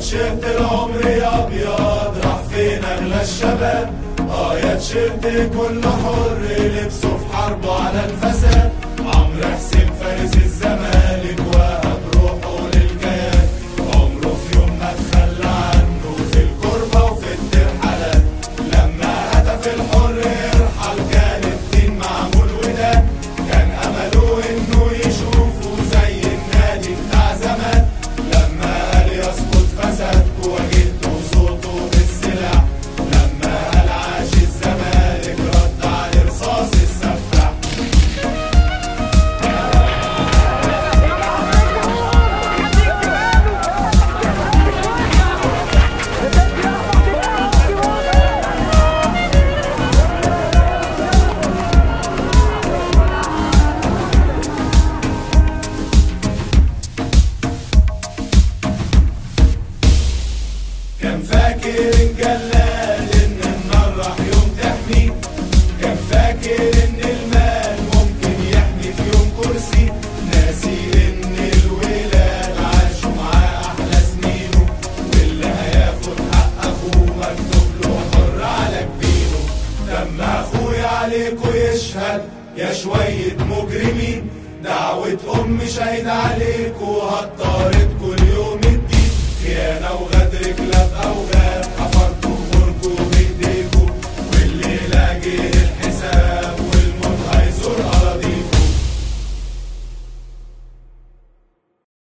تيشيرت العمر يا ابيض راح فين اغلى الشباب اه يا تيشيرت كل حر لبسه في حربه على الفساد عمرو حسين فارس الزمالك وهب روحه للكيان عمره في يوم ما تخلى عنه في الكربة وفي الترحلات لما هدف الحر يرحل كان الدين معمول وداد كان امله انه يشوفه زي النادي بتاع زمان لما قال يسقط فساد جوا جلده وصوته بالسلاح لما قال عاش الزمالك رد على رصاص السفاح كان فاكر ان جلال ان النار راح يوم تحميه كان فاكر ان المال ممكن يحمي في يوم كرسي ناسي ان الولاد عاشوا معاه احلى سنينه واللي هياخد حق اخوه مكتوب له حر على جبينه لما اخويا عليكوا يشهد يا شوية مجرمين دعوة ام شهيد عليكوا هتطارد